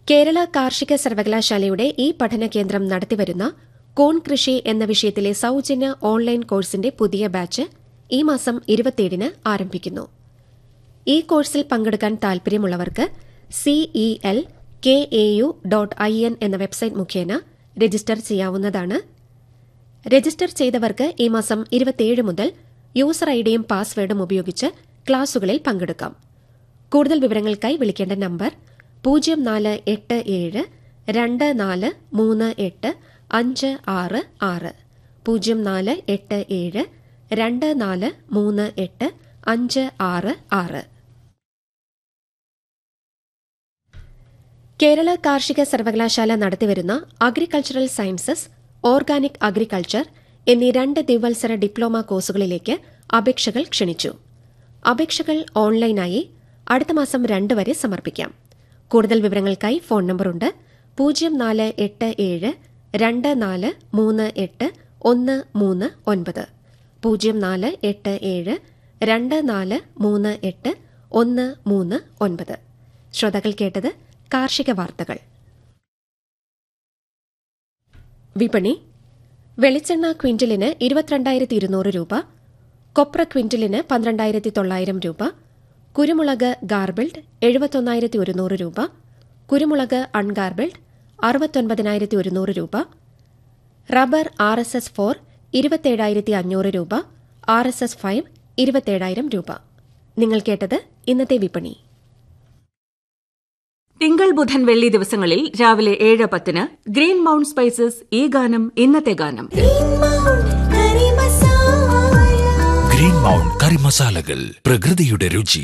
കേരള കാർഷിക സർവകലാശാലയുടെ ഈ പഠന കേന്ദ്രം നടത്തിവരുന്ന കോൺ കൃഷി എന്ന വിഷയത്തിലെ സൌജന്യ ഓൺലൈൻ കോഴ്സിന്റെ പുതിയ ബാച്ച് ഈ മാസം ഇരുപത്തിയേഴിന് ആരംഭിക്കുന്നു ഈ കോഴ്സിൽ പങ്കെടുക്കാൻ താൽപര്യമുള്ളവർക്ക് CEL K A U dot I N എന്ന വെബ്സൈറ്റ് മുഖേന രജിസ്റ്റർ ചെയ്യാവുന്നതാണ് രജിസ്റ്റർ ചെയ്തവർക്ക് ഈ മാസം ഇരുപത്തിയേഴ് മുതൽ യൂസർ ഐഡിയും പാസ്വേഡും ഉപയോഗിച്ച് ക്ലാസുകളിൽ പങ്കെടുക്കാം കൂടുതൽ വിവരങ്ങൾക്കായി വിളിക്കേണ്ട നമ്പർ പൂജ്യം നാല് എട്ട് ഏഴ് രണ്ട് നാല് മൂന്ന് എട്ട് അഞ്ച് ആറ് ആറ് പൂജ്യം നാല് എട്ട് ഏഴ് രണ്ട് നാല് മൂന്ന് എട്ട് അഞ്ച് ആറ് ആറ് കേരള കാർഷിക സർവകലാശാല നടത്തിവരുന്ന അഗ്രികൾച്ചറൽ സയൻസസ് ഓർഗാനിക് അഗ്രികൾച്ചർ എന്നീ രണ്ട് ദ്വിവത്സര ഡിപ്ലോമ കോഴ്സുകളിലേക്ക് അപേക്ഷകൾ ക്ഷണിച്ചു അപേക്ഷകൾ ഓൺലൈനായി അടുത്ത മാസം രണ്ട് വരെ സമർപ്പിക്കാം കൂടുതൽ വിവരങ്ങൾക്കായി ഫോൺ നമ്പറുണ്ട് പൂജ്യം നാല് എട്ട് ഏഴ് രണ്ട് നാല് മൂന്ന് എട്ട് ഒന്ന് മൂന്ന് ഒൻപത് പൂജ്യം നാല് എട്ട് ഏഴ് രണ്ട് നാല് മൂന്ന് എട്ട് ഒന്ന് മൂന്ന് ഒൻപത് ശ്രോതാക്കൾ കേട്ടത് കാർഷിക വാർത്തകൾ വിപണി വെളിച്ചെണ്ണ ക്വിന്റലിന് ഇരുപത്തിരണ്ടായിരത്തി ഇരുന്നൂറ് രൂപ കൊപ്ര ക്വിന്റലിന് പന്ത്രണ്ടായിരത്തി തൊള്ളായിരം രൂപ കുരുമുളക് ഗാർബിൾഡ് എഴുപത്തൊന്നായിരത്തി ഒരുന്നൂറ് രൂപ കുരുമുളക് അൺഗാർബിൾഡ് അറുപത്തൊൻപതിനായിരത്തി ഒരുന്നൂറ് രൂപ rubber R S S four ഇരുപത്തേഴായിരത്തി അഞ്ഞൂറ് രൂപ ആർ എസ് എസ് ഫൈവ് ഇരുപത്തേഴായിരം രൂപ നിങ്ങൾ കേട്ടത് ഇന്നത്തെ വിപണി തിങ്കൾ ബുധൻ വെള്ളി ദിവസങ്ങളിൽ രാവിലെ ഏഴ് പത്തിന് ഗ്രീൻ മൗണ്ട് സ്പൈസസ് ഈ ഗാനം ഇന്നത്തെ ഗാനം ഗ്രീൻ മൗണ്ട് കറി മസാലകൾ പ്രകൃതിയുടെ രുചി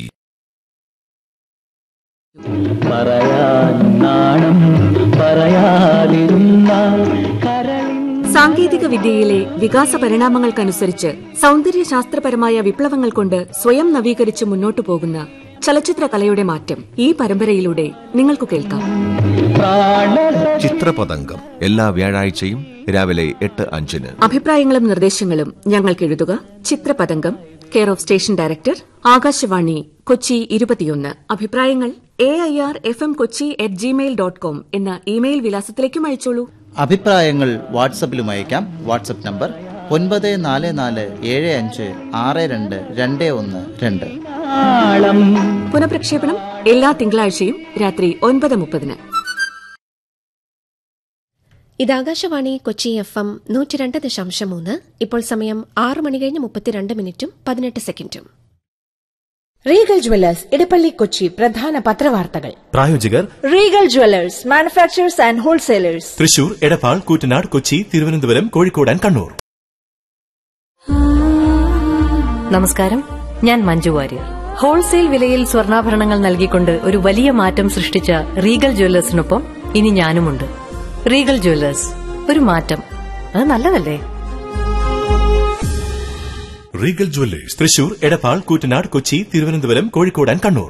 പറയാൻ നാണം പറയാതിരുന്ന കരളിൻ സാങ്കേതിക വിദ്യയിലെ വികാസ പരിണാമങ്ങൾക്കനുസരിച്ച് സൗന്ദര്യശാസ്ത്രപരമായ വിപ്ലവങ്ങൾ കൊണ്ട് സ്വയം നവീകരിച്ച് മുന്നോട്ടു പോകുന്ന ചലച്ചിത്ര കലയുടെ മാറ്റം ഈ പരമ്പരയിലൂടെ നിങ്ങൾക്ക് കേൾക്കാം ചിത്രപതംഗം എല്ലാ വ്യാഴാഴ്ചയും രാവിലെ എട്ട് അഞ്ചിന് അഭിപ്രായങ്ങളും നിർദ്ദേശങ്ങളും ഞങ്ങൾക്ക് എഴുതുക Chitrapathangam care of station director Akashvani Kochi ഇരുപത്തിയൊന്ന് അഭിപ്രായങ്ങൾ A I R F M Kochi at Gmail dot com എന്ന ഇമെയിൽ വിലാസത്തിലേക്കും അയച്ചോളൂ അഭിപ്രായങ്ങൾ വാട്സപ്പിലും അയക്കാം വാട്സപ്പ് നമ്പർ ഒൻപത് നാല് നാല് ഏഴ് അഞ്ച് ആറ് രണ്ട് രണ്ട് ഒന്ന് രണ്ട് നാളം പുനഃപ്രക്ഷേപണം എല്ലാ തിങ്കളാഴ്ചയും രാത്രി ഒൻപത് മുപ്പതിന് ഇത് ആകാശവാണി കൊച്ചി എഫ് എം നൂറ്റിരണ്ട് ദശാംശം മൂന്ന് ഇപ്പോൾ സമയം ആറ് മണി കഴിഞ്ഞ് മുപ്പത്തിരണ്ട് മിനിറ്റും പതിനെട്ട് സെക്കൻഡും റീഗൽ ജുവല്ലേഴ്സ് ഇടപ്പള്ളി കൊച്ചി പ്രധാന പത്രവാർത്തകൾ പ്രായോജകർ Regal Jewellers manufacturers and wholesalers Thrissur Edappal Koottanad Kochi Thiruvananthapuram Kozhikode and Kannur നമസ്കാരം ഞാൻ മഞ്ജു വാര്യർ ഹോൾസെയിൽ വിലയിൽ സ്വർണ്ണാഭരണങ്ങൾ നൽകിക്കൊണ്ട് ഒരു വലിയ മാറ്റം സൃഷ്ടിച്ച റീഗൽ ജ്വല്ലേഴ്സിനൊപ്പം ഇനി ഞാനുമുണ്ട് റീഗൽ ജ്വല്ലേഴ്സ് ഒരു മാറ്റം അത് നല്ലതല്ലേ Regal Jewellers Thrissur Edappal Koottanad Kochi Thiruvananthapuram Kozhikode and Kannur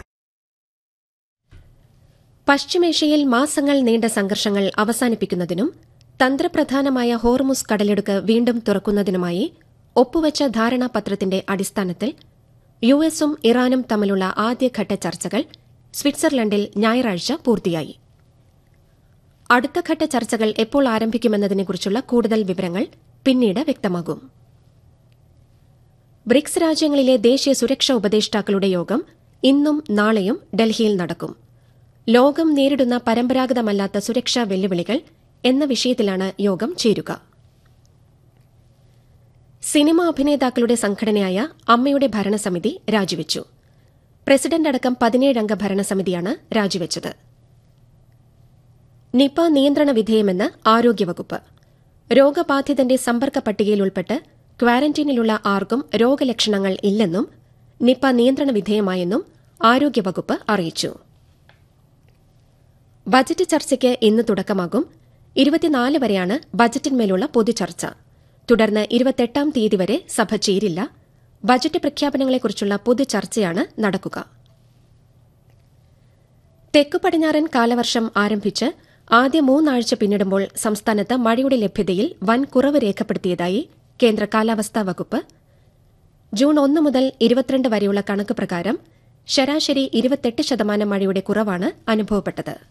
പശ്ചിമേഷ്യയിൽ മാസങ്ങൾ നീണ്ട സംഘർഷങ്ങൾ അവസാനിപ്പിക്കുന്നതിനും തന്ത്രപ്രധാനമായ ഹോർമുസ് കടലിടുക്ക് വീണ്ടും തുറക്കുന്നതിനുമായി ഒപ്പുവച്ച ധാരണാപത്രത്തിന്റെ അടിസ്ഥാനത്തിൽ യു എസും ഇറാനും തമ്മിലുള്ള ആദ്യഘട്ട ചർച്ചകൾ സ്വിറ്റ്സർലൻഡിൽ ഞായറാഴ്ച പൂർത്തിയായി അടുത്ത ഘട്ട ചർച്ചകൾ എപ്പോൾ ആരംഭിക്കുമെന്നതിനെക്കുറിച്ചുള്ള കൂടുതൽ വിവരങ്ങൾ പിന്നീട് വ്യക്തമാകും ബ്രിക്സ് രാജ്യങ്ങളിലെ ദേശീയ സുരക്ഷാ ഉപദേഷ്ടാക്കളുടെ യോഗം ഇന്നും നാളെയും ഡൽഹിയിൽ നടക്കും ലോകം നേരിടുന്ന പരമ്പരാഗതമല്ലാത്ത സുരക്ഷാ വെല്ലുവിളികൾ എന്ന വിഷയത്തിലാണ് യോഗം ചേരുക സിനിമാ അഭിനേതാക്കളുടെ സംഘടനയായ അമ്മയുടെ ഭരണസമിതി രാജിവെച്ചു പ്രസിഡന്റ് അടക്കം പതിനേഴംഗ ഭരണസമിതിയാണ് രാജിവെച്ചത് നിപ നിയന്ത്രണ വിധേയമെന്ന് ആരോഗ്യവകുപ്പ് രോഗബാധിതന്റെ സമ്പർക്ക പട്ടികയിൽ ഉൾപ്പെട്ട് ക്വാറന്റീനിലുള്ള ആർക്കും രോഗലക്ഷണങ്ങൾ ഇല്ലെന്നും നിപ നിയന്ത്രണ വിധേയമായെന്നും ആരോഗ്യവകുപ്പ് അറിയിച്ചു ബജറ്റ് ചർച്ചയ്ക്ക് ഇന്ന് തുടക്കമാകും ഇരുപത്തിനാല് വരെയാണ് ബജറ്റിന്മേലുള്ള പൊതുചർച്ച തുടർന്ന് ഇരുപത്തെട്ടാം തീയതി വരെ സഭ ചേരില്ല ബജറ്റ് പ്രഖ്യാപനങ്ങളെക്കുറിച്ചുള്ള പൊതുചർച്ചയാണ് നടക്കുക തെക്കു പടിഞ്ഞാറൻ കാലവർഷം ആരംഭിച്ച് ആദ്യ മൂന്നാഴ്ച പിന്നിടുമ്പോൾ സംസ്ഥാനത്ത് മഴയുടെ ലഭ്യതയിൽ വൻ കുറവ് രേഖപ്പെടുത്തിയതായി കേന്ദ്ര കാലാവസ്ഥാ വകുപ്പ് ജൂൺ ഒന്ന് മുതൽ ഇരുപത്തിരണ്ട് വരെയുള്ള കണക്ക് പ്രകാരം ശരാശരി ഇരുപത്തെട്ട് ശതമാനം മഴയുടെ കുറവാണ് അനുഭവപ്പെട്ടത്